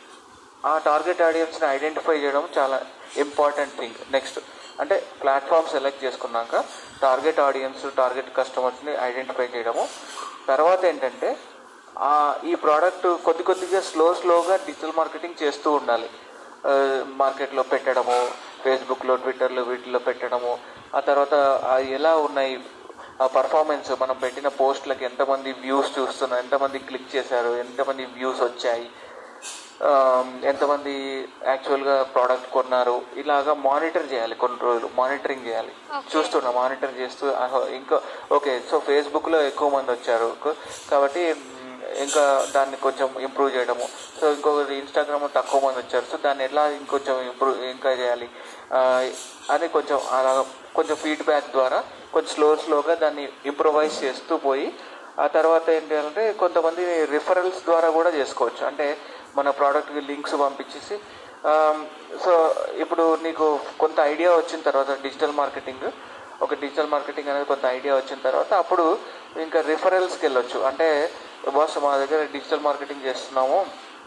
ఆ టార్గెట్ ఆడియన్స్ని ఐడెంటిఫై చేయడం చాలా ఇంపార్టెంట్ థింగ్ నెక్స్ట్ అంటే ప్లాట్ఫామ్ సెలెక్ట్ చేసుకున్నాక టార్గెట్ ఆడియన్స్ టార్గెట్ కస్టమర్స్ని ఐడెంటిఫై చేయడము తర్వాత ఏంటంటే ఆ, ఈ ప్రోడక్ట్ కొద్ది కొద్దిగా స్లో స్లోగా డిజిటల్ మార్కెటింగ్ చేస్తూ ఉండాలి ఆ, మార్కెట్లో పెట్టడము ఫేస్బుక్లో ట్విట్టర్లో వీటిలో పెట్టడము ఆ తర్వాత ఆ ఎలా ఉన్నాయి ఆ పర్ఫార్మెన్స్ మనం పెట్టిన పోస్ట్లకి ఎంతమంది వ్యూస్ చూస్తున్నారు ఎంతమంది క్లిక్ చేశారు ఎంతమంది వ్యూస్ వచ్చాయి ఆ, ఎంతమంది యాక్చువల్గా ప్రోడక్ట్ కొన్నారు ఇలాగా మానిటర్ చేయాలి కొన్ని రోజులు మానిటరింగ్ చేయాలి Okay. చూస్తున్నా మానిటర్ చేస్తూ ఆహో, ఇంకా ఓకే సో ఫేస్బుక్లో ఎక్కువ మంది వచ్చారు క- కాబట్టి మ్, ఇంకా దాన్ని కొంచెం ఇంప్రూవ్ చేయడము సో ఇంకొకటి ఇన్స్టాగ్రామ్ తక్కువ మంది వచ్చారు సో దాన్ని ఎలా ఇంకొంచెం ఇంప్రూవ్ ఇంకా చేయాలి ఆ, అని కొంచెం అలా కొంచెం ఫీడ్బ్యాక్ ద్వారా కొంచెం స్లో స్లోగా దాన్ని ఇంప్రూవైజ్ చేస్తూ పోయి ఆ తర్వాత ఏంటి అంటే కొంతమంది రిఫరల్స్ ద్వారా కూడా చేసుకోవచ్చు అంటే మన ప్రోడక్ట్కి లింక్స్ పంపించేసి సో ఇప్పుడు నీకు కొంత ఐడియా వచ్చిన తర్వాత డిజిటల్ మార్కెటింగ్ ఒక డిజిటల్ మార్కెటింగ్ అనేది కొంత ఐడియా వచ్చిన తర్వాత అప్పుడు ఇంకా రిఫరల్స్కి వెళ్ళొచ్చు అంటే బాస్ మా దగ్గర డిజిటల్ మార్కెటింగ్ చేస్తున్నాము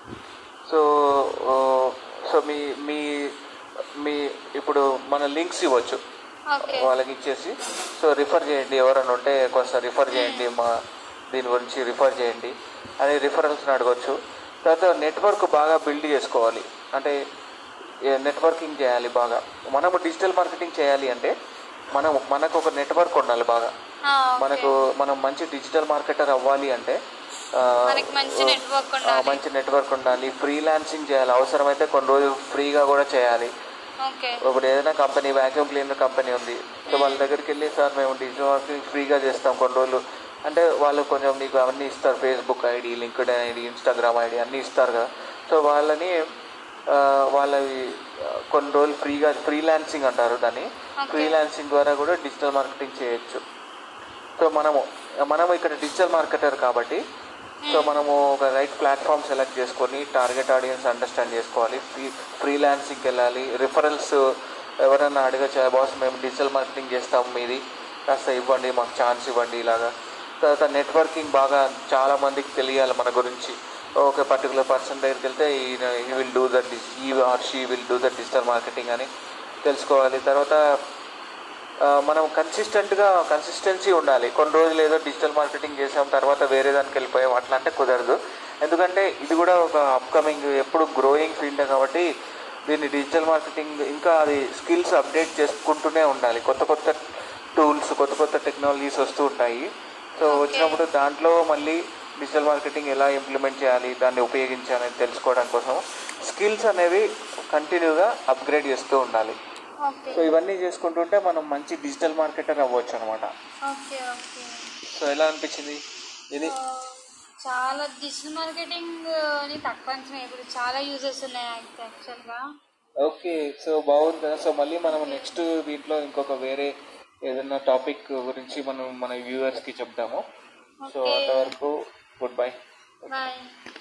సో ఓ, సో మీ మీ మీ ఇప్పుడు మన లింక్స్ ఇవ్వచ్చు ఓకే వాళ్ళకి ఇచ్చేసి సో రిఫర్ చేయండి ఎవరైనా ఉంటే కొంచెం రిఫర్ చేయండి మా దీని గురించి రిఫర్ చేయండి అని రిఫరెన్స్ని అడగచ్చు తర్వాత నెట్వర్క్ బాగా బిల్డ్ చేసుకోవాలి అంటే నెట్వర్కింగ్ చేయాలి బాగా మనము డిజిటల్ మార్కెటింగ్ చేయాలి అంటే మనం మనకు ఒక నెట్వర్క్ ఉండాలి బాగా ఆ, ఓకే. మనకు మనం మంచి డిజిటల్ మార్కెటర్ అవ్వాలి అంటే ఆ, మనకి మంచి నెట్వర్క్ ఆ, ఉండాలి మంచి నెట్వర్క్ ఉండాలి ఫ్రీలాన్సింగ్ చేయాలి అవసరమైతే కొన్ని రోజులు ఫ్రీగా కూడా చేయాలి ఓకే ఇప్పుడు ఏదైనా కంపెనీ వ్యాక్యూమ్ క్లీనర్ కంపెనీ ఉంది సో వాళ్ళ దగ్గరికి వెళ్ళి సార్ మేము డిజిటల్ మార్కెటింగ్ ఫ్రీగా చేస్తాం కొన్ని రోజులు అంటే వాళ్ళు కొంచెం నీకు అవన్నీ ఇస్తారు Facebook ID linked ID Instagram ID అన్నీ ఇస్తారు కదా సో వాళ్ళని ఆ, వాళ్ళవి ఆ, కొన్ని రోజులు ఫ్రీగా ఫ్రీలాన్సింగ్ అంటారు దాన్ని Okay. ఫ్రీలాన్సింగ్ ద్వారా కూడా డిజిటల్ మార్కెటింగ్ చేయొచ్చు సో మనము మనము ఇక్కడ డిజిటల్ మార్కెటర్ కాబట్టి సో మనము ఒక రైట్ ప్లాట్ఫామ్ సెలెక్ట్ చేసుకొని టార్గెట్ ఆడియన్స్ అండర్స్టాండ్ చేసుకోవాలి ఫ్రీ ఫ్రీలాన్సింగ్కి వెళ్ళాలి రిఫరల్స్ ఎవరైనా అడగచ్చు బాస్ మేము డిజిటల్ మార్కెటింగ్ చేస్తాం మీది కాస్త ఇవ్వండి మాకు ఛాన్స్ ఇవ్వండి ఇలాగా తర్వాత నెట్వర్కింగ్ బాగా చాలా మందికి తెలియాలి మన గురించి ఒక పర్టికులర్ పర్సన్ దగ్గరికి వెళ్తే he will do that he or she will do that digital marketing అని తెలుసుకోవాలి తర్వాత ఆ, మనం కన్సిస్టెంట్గా కన్సిస్టెన్సీ ఉండాలి కొన్ని రోజులు ఏదో డిజిటల్ మార్కెటింగ్ చేసాం తర్వాత వేరే దానికి వెళ్ళిపోయాం అట్లా అంటే కుదరదు ఎందుకంటే ఇది కూడా ఒక అప్కమింగ్ ఎప్పుడు గ్రోయింగ్ ఫీల్డ్ కాబట్టి దీన్ని డిజిటల్ మార్కెటింగ్ ఇంకా అది స్కిల్స్ అప్డేట్ చేసుకుంటూనే ఉండాలి కొత్త కొత్త టూల్స్ కొత్త కొత్త టెక్నాలజీస్ వస్తూ ఉంటాయి సో వచ్చినప్పుడు దాంట్లో మళ్ళీ డిజిటల్ మార్కెటింగ్ ఎలా ఇంప్లిమెంట్ చేయాలి దాన్ని ఉపయోగించాలని తెలుసుకోవడం కోసం స్కిల్స్ అనేవి కంటిన్యూగా అప్గ్రేడ్ చేస్తూ ఉండాలి ఓకే సో ఇవన్నీ చేసుకుంటుంటే మనం మంచి డిజిటల్ మార్కెటర్ అవ్వచ్చు అనమాట ఓకే ఓకే సో ఎలా అనిపించింది ఇది సో, చాలా డిజిటల్ మార్కెటింగ్ ని తక్కువ అంచనా ఇప్పుడు చాలా యూజెస్ ఉన్నాయి యాక్చువల్గా ఓకే సో బాగుంది కదా సో మళ్ళీ మనం నెక్స్ట్ దీంట్లో ఇంకొక వేరే ఏదైనా టాపిక్ గురించి మనం మన వ్యూవర్స్కి చెప్దాము సో Okay. అంతవరకు గుడ్ బై బాయ్